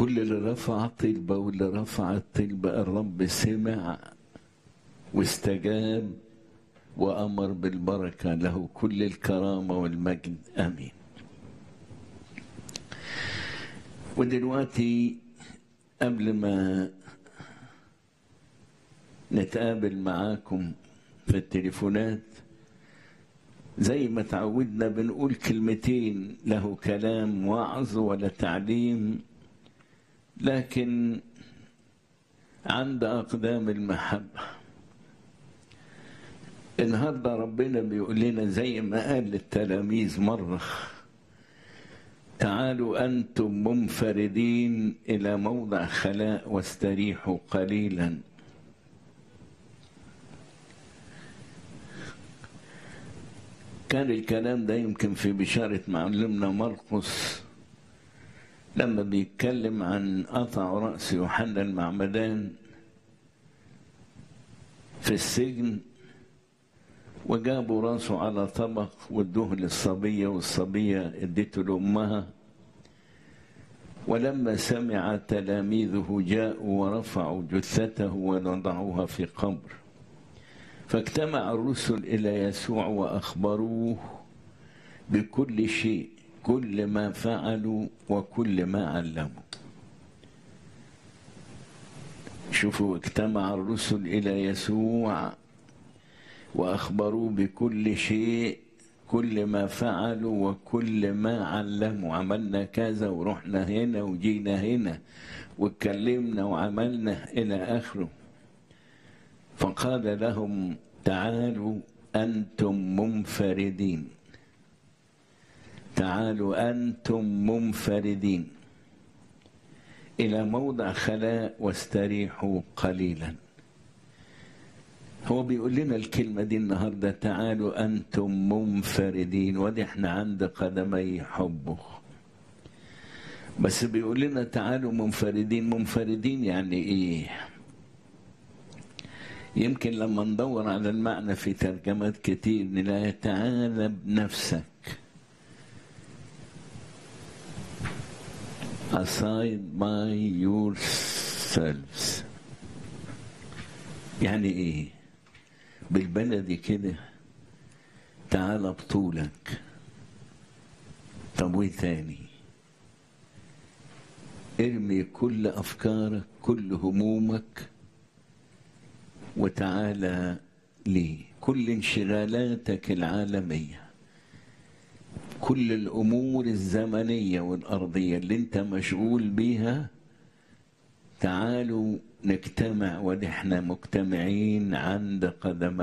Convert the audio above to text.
كل اللي رفع طلبة واللي رفع الطلبة الرب سمع واستجاب وأمر بالبركة له كل الكرامة والمجد آمين ودلوقتي قبل ما نتقابل معاكم في التليفونات زي ما تعودنا بنقول كلمتين له كلام وعظ ولا تعليم لكن عند أقدام المحبة النهارده ربنا بيقول لنا زي ما قال للتلاميذ مرة تعالوا أنتم منفردين إلى موضع خلاء واستريحوا قليلا كان الكلام ده يمكن في بشارة معلمنا مرقس لما بيتكلم عن قطع رأس يوحنا المعمدان في السجن وجابوا راسه على طبق وادوه للصبية والصبية اديته لأمها ولما سمع تلاميذه جاءوا ورفعوا جثته ووضعوها في قبر فاجتمع الرسل إلى يسوع وأخبروه بكل شيء كل ما فعلوا وكل ما علموا شوفوا اجتمع الرسل إلى يسوع وأخبروه بكل شيء كل ما فعلوا وكل ما علموا عملنا كذا ورحنا هنا وجينا هنا واتكلمنا وعملنا إلى آخره فقال لهم تعالوا أنتم منفردين تعالوا أنتم منفردين إلى موضع خلاء واستريحوا قليلا هو بيقول لنا الكلمة دي النهاردة تعالوا أنتم منفردين ودي احنا عند قدمي حبه بس بيقول لنا تعالوا منفردين منفردين يعني ايه يمكن لما ندور على المعنى في ترجمات كتير نلاقي تعالى بنفسك aside by yourselves يعني ايه بالبلدي كده تعالى بطولك طب وايه تاني ارمي كل افكارك كل همومك وتعالى لي كل انشغالاتك العالميه كل الامور الزمنيه والارضيه اللي انت مشغول بيها تعالوا نجتمع ونحن مجتمعين عند قدمي